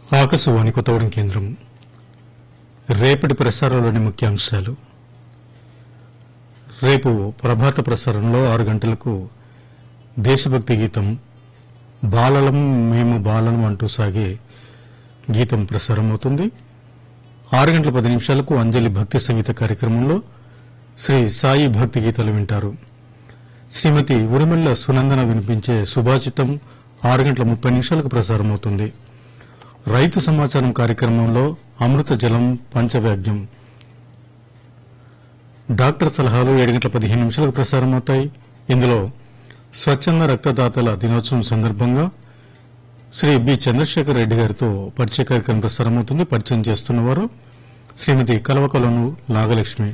ఆకాశవాణి కొత్తగూడెం కేంద్రం రేపటి ప్రసారంలోని ముఖ్యాంశాలు రేపు ప్రభాత ప్రసారంలో ఆరు గంటలకు దేశభక్తి గీతం బాలలం మేము బాలలం అంటూ సాగే గీతం ప్రసారమవుతుంది ఆరు గంటల పది నిమిషాలకు అంజలి భక్తి సంగీత కార్యక్రమంలో శ్రీ సాయి భక్తి గీతాలు వింటారు శ్రీమతి ఉరిమెల్ల సునందన వినిపించే సుభాషితం ఆరు గంటల ముప్పై నిమిషాలకు ప్రసారమవుతుంది రైతు సమాచారం కార్యక్రమంలో అమృత జలం పంచవాద్యం డాక్టర్ సలహాలు ఏడు గంటల పదిహేను నిమిషాలకు ప్రసారమవుతాయి ఇందులో స్వచ్ఛంద రక్తదాతల దినోత్సవం సందర్భంగా శ్రీ బి చంద్రశేఖర్ రెడ్డి గారితో పరిచయ కార్యక్రమం ప్రసారమవుతుంది పరిచయం చేస్తున్నవారు శ్రీమతి కలవకలను నాగలక్ష్మి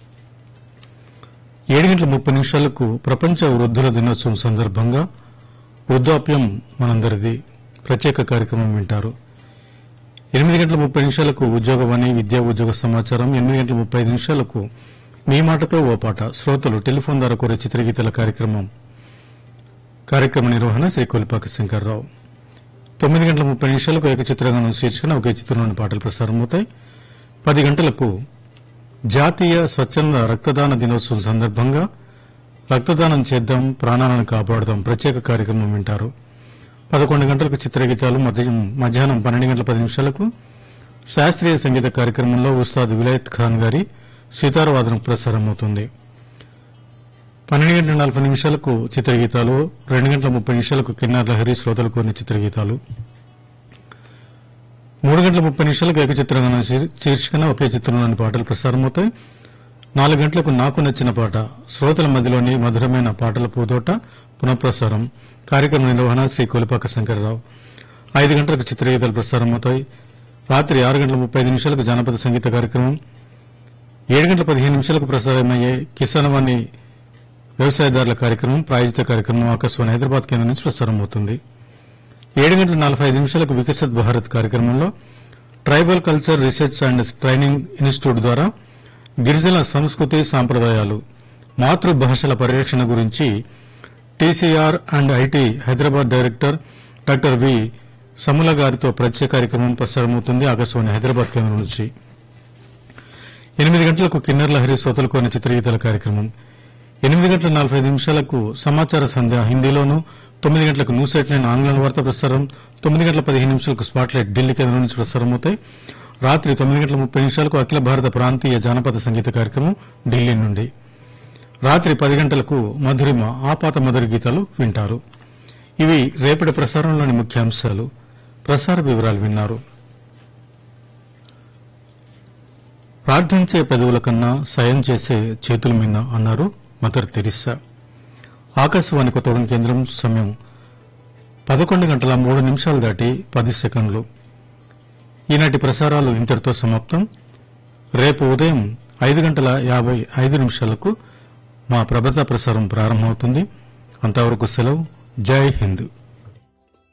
ఏడు గంటల ముప్పై నిమిషాలకు ప్రపంచ వృద్ధుల దినోత్సవం సందర్భంగా వృద్ధాప్యం మనందరిది ప్రత్యేక కార్యక్రమం వింటారు ఎనిమిది గంటల ముప్పై నిమిషాలకు ఉద్యోగవాణి విద్యా ఉద్యోగ సమాచారం ఎనిమిది గంటల ముప్పై ఐదు నిమిషాలకు మీ మాటతో ఓ పాట శ్రోతలు టెలిఫోన్ ద్వారా కోరే చిత్రగీతల కార్యక్రమం కార్యక్రమ నిర్వహణ శ్రీ కొలిపాక శంకర్రావు తొమ్మిది గంటల ముప్పై నిమిషాలకు ఏక చిత్రగానం శీర్షికన ఒకే చిత్రంలోని పాటలు ప్రసారమవుతాయి పది గంటలకు జాతీయ స్వచ్ఛంద రక్తదాన దినోత్సవం సందర్భంగా రక్తదానం చేద్దాం ప్రాణాలను కాపాడుదాం ప్రత్యేక కార్యక్రమం వింటారు పదకొండు గంటలకు చిత్రగీతాలు మధ్య- మధ్యాహ్నం పన్నెండు గంటల పది నిమిషాలకు శాస్త్రీయ సంగీత కార్యక్రమంలో ఉస్తాద్ విలాయత్ ఖాన్ గారి సితారవాదనం ప్రసారమవుతుంది పన్నెండు గంటల నలభై నిమిషాలకు చిత్రగీతాలు రెండు గంటల ముప్పై నిమిషాలకు కిన్నార్ లహరి శ్రోతలు కొన్ని చిత్రగీతాలు మూడు గంటల ముప్పై నిమిషాలకు ఏకచిత్రంగా శీర్షికన ఒకే చిత్రంలోని పాటలు ప్రసారమవుతాయి నాలుగు గంటలకు నాకు నచ్చిన పాట శ్రోతల మధ్యలోని మధురమైన పాటల పూదోట పునఃప్రసారం కార్యక్రమ నిర్వహణ శ్రీ కొలిపాక శంకరరావు ఐదు గంటలకు చిత్రగీతాలు ప్రసారమవుతాయి రాత్రి ఆరు గంటల ముప్పై ఐదు నిమిషాలకు జానపద సంగీత కార్యక్రమం ఏడు గంటల పదిహేను నిమిషాలకు ప్రసారమయ్యే కిసాన్ వాణి వ్యవసాయదారుల కార్యక్రమం ప్రాయోజిత కార్యక్రమం ఆకాశవాణి హైదరాబాద్ కేంద్రం నుంచి ప్రసారమవుతుంది ఏడు గంటల నలభై ఐదు నిమిషాలకు వికసిత్ భారత్ కార్యక్రమంలో tribal culture research and training institute ద్వారా గిరిజన సంస్కృతి సాంప్రదాయాలు మాతృభాషల పరిరక్షణ గురించి TCR and IT Hyderabad director doctor V Samula గారితో ప్రత్యేక కార్యక్రమం ప్రసారమవుతుంది ఆకాశవాణి హైదరాబాద్ కేంద్రం నుంచి ఎనిమిది గంటలకు కిన్నర్ లహరి శ్రోతలకు అనే చిత్రగీతాల కార్యక్రమం ఎనిమిది గంటల నలభై ఐదు నిమిషాలకు సమాచార సంధ్య హిందీలోను తొమ్మిది గంటలకు న్యూస్ ఎయిట్ నైన్ ఆంగ్లం వార్తా ప్రసారం తొమ్మిది గంటల పదిహేను నిమిషాలకు స్పాట్ లైట్ ఢిల్లీ కేంద్రం నుంచి ప్రసారం అవుతాయి రాత్రి తొమ్మిది గంటల ముప్పై నిమిషాలకు అఖిల భారత ప్రాంతీయ జానపద సంగీత కార్యక్రమం ఢిల్లీ నుండి రాత్రి పది గంటలకు మధురిమ ఆపాత మధుర గీతాలు వింటారు ఇవి రేపటి ప్రసారంలోని ముఖ్యాంశాలు ప్రసార వివరాలు విన్నారు ప్రార్థించే పెదవుల కన్నా సాయం చేసే చేతుల మిన్న అన్నారు మదర్ తెరిస్సా ఆకాశవాణి కొత్తగూడెం కేంద్రం సమయం పదకొండు గంటల మూడు నిమిషాలు దాటి పది సెకండ్లు ఈనాటి ప్రసారాలు ఇంతటితో సమాప్తం రేపు ఉదయం ఐదు గంటల యాభై ఐదు నిమిషాలకు మా ప్రభత ప్రసారం ప్రారంభమవుతుంది అంతవరకు సెలవు జై హింద్